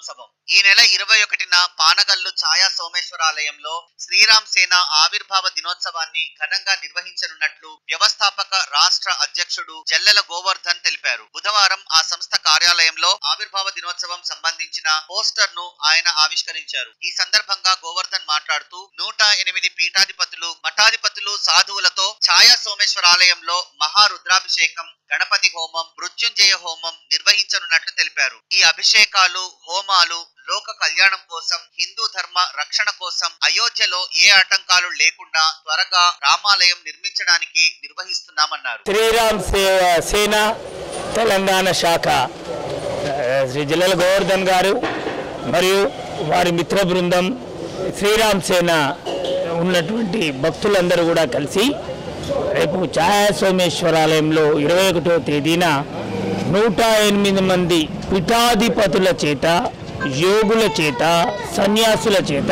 దినోత్సవం ఈ నెల ఇరవై ఒకటిన పానగల్లు ఛాయా సోమేశ్వరాలయంలో శ్రీరామ్ సేన ఆవిర్భావ దినోత్సవాన్ని ఘనంగా నిర్వహించనున్నట్లు వ్యవస్థాపక రాష్ట్ర అధ్యక్షుడు జల్లెల గోవర్ధన్ తెలిపారు బుధవారం ఆ సంస్థ కార్యాలయంలో ఆవిర్భావ దినోత్సవం సంబంధించిన పోస్టర్ ను ఆయన ఆవిష్కరించారు ఈ సందర్భంగా గోవర్ధన్ మాట్లాడుతూ నూట ఎనిమిది పీఠాధిపతులు మఠాధిపతులు సాధువులతో ఛాయా సోమేశ్వరాలయంలో మహారుద్రాభిషేకం గణపతి హోమం మృత్యుంజయ హోమం నిర్వహించనున్నట్లు తెలిపారు ఈ అభిషేకాలు హోమాలు లోక కళ్యాణం కోసం హిందూ ధర్మ రక్షణ కోసం అయోధ్యలో ఏ ఆటంకాలు లేకుండా త్వరగా రామాలయం నిర్మించడానికి నిర్వహిస్తున్నామన్నారు శ్రీరామ్ సే- సేన తెలంగాణ శాఖ ఆ, శ్రీ జిల్లల గోవర్ధన్ గారు మరియు వారి మిత్ర బృందం శ్రీరామ్ సేన ఉన్నటువంటి భక్తులందరూ కూడా కలిసి రేపు ఛాయా సోమేశ్వరాలయంలో ఇరవై ఒకటో తేదీన నూట ఎనిమిది మంది పీఠాధిపతుల చేత యోగుల చేత సన్యాసుల చేత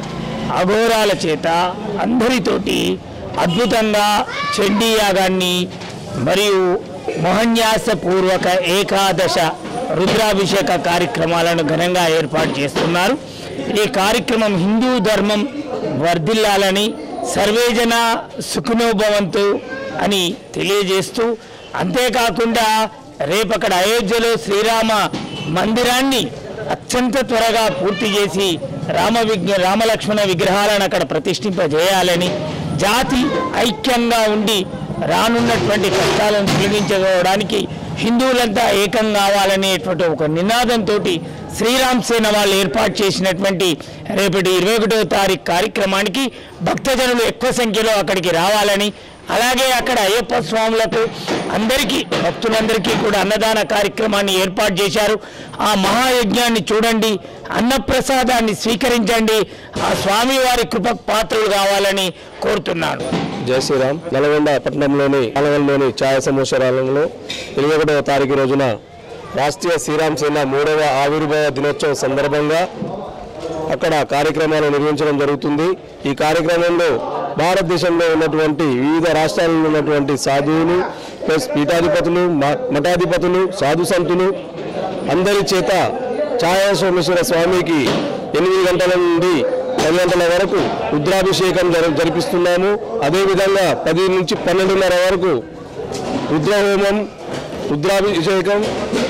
అఘోరాల చేత అందరితోటి అద్భుతంగా చండీ యాగాన్ని మరియు మోహన్యాసపూర్వక ఏకాదశ రుద్రాభిషేక కార్యక్రమాలను ఘనంగా ఏర్పాటు చేస్తున్నారు ఈ కార్యక్రమం హిందూ ధర్మం వర్ధిల్లాలని సర్వేజన సుఖినోభవంతు అని తెలియజేస్తూ అంతేకాకుండా రేపు అక్కడ అయోధ్యలో శ్రీరామ మందిరాన్ని అత్యంత త్వరగా పూర్తి చేసి రామ విగ్ర రామలక్ష్మణ విగ్రహాలను అక్కడ ప్రతిష్ఠింపజేయాలని జాతి ఐక్యంగా ఉండి రానున్నటువంటి కష్టాలను తొలగించుకోవడానికి హిందువులంతా ఏకం కావాలనేటువంటి ఒక నినాదంతో శ్రీరామ్ సేన వాళ్ళు ఏర్పాటు చేసినటువంటి రేపటి ఇరవై ఒకటో తారీఖు కార్యక్రమానికి భక్తజనులు ఎక్కువ సంఖ్యలో అక్కడికి రావాలని అలాగే అక్కడ అయ్యప్ప స్వాములకు అందరికీ భక్తులందరికీ కూడా అన్నదాన కార్యక్రమాన్ని ఏర్పాటు చేశారు ఆ మహాయజ్ఞాన్ని చూడండి అన్నప్రసాదాన్ని స్వీకరించండి ఆ స్వామివారి కృపకు పాత్రలు కావాలని కోరుతున్నాను జై శ్రీరామ్ నల్గొండ పట్టణంలోని ఆలయంలోని ఛాయ సమోశ్వరాలయంలో ఇరవై ఒకటవ తారీఖు రోజున రాష్ట్రీయ శ్రీరామ్ సేన మూడవ ఆవిర్భావ దినోత్సవం సందర్భంగా అక్కడ కార్యక్రమాలు నిర్వహించడం జరుగుతుంది ఈ కార్యక్రమంలో భారతదేశంలో ఉన్నటువంటి వివిధ రాష్ట్రాలలో ఉన్నటువంటి సాధువులు ప్లస్ పీఠాధిపతులు మ- మఠాధిపతులు సాధు సంతులు అందరి చేత ఛాయా సోమేశ్వర స్వామికి ఎనిమిది గంటల నుండి పది గంటల వరకు రుద్రాభిషేకం జరి జరిపిస్తున్నాము అదేవిధంగా పది నుంచి పన్నెండున్నర వరకు రుద్రహోమం రుద్రాభిషేకం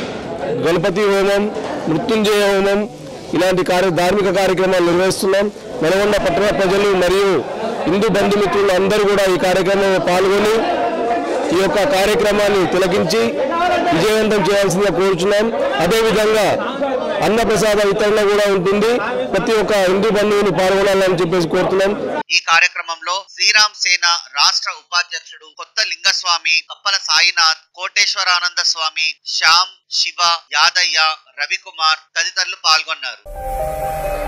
గణపతి హోమం మృత్యుంజయ హోమం ఇలాంటి కార్య ధార్మిక కార్యక్రమాలు నిర్వహిస్తున్నాం నల్గొండ పట్టణ ప్రజలు మరియు హిందూ బంధుమిత్రులు అందరూ కూడా ఈ కార్యక్రమంలో పాల్గొని ఈ యొక్క కార్యక్రమాన్ని తిలకించి విజయవంతం చేయాల్సిందిగా కోరుచున్నాం అదేవిధంగా అన్నప్రసాద వితరణ కూడా ఉంటుంది ప్రతి ఒక్క హిందూ బంధువుని పాల్గొనాలని చెప్పేసి కోరుతున్నాం ఈ కార్యక్రమంలో శ్రీరామ్ సేన రాష్ట్ర ఉపాధ్యక్షుడు కొత్త లింగస్వామి కప్పల సాయినాథ్ కోటేశ్వరానంద స్వామి శ్యామ్ శివ యాదయ్య రవికుమార్ తదితరులు పాల్గొన్నారు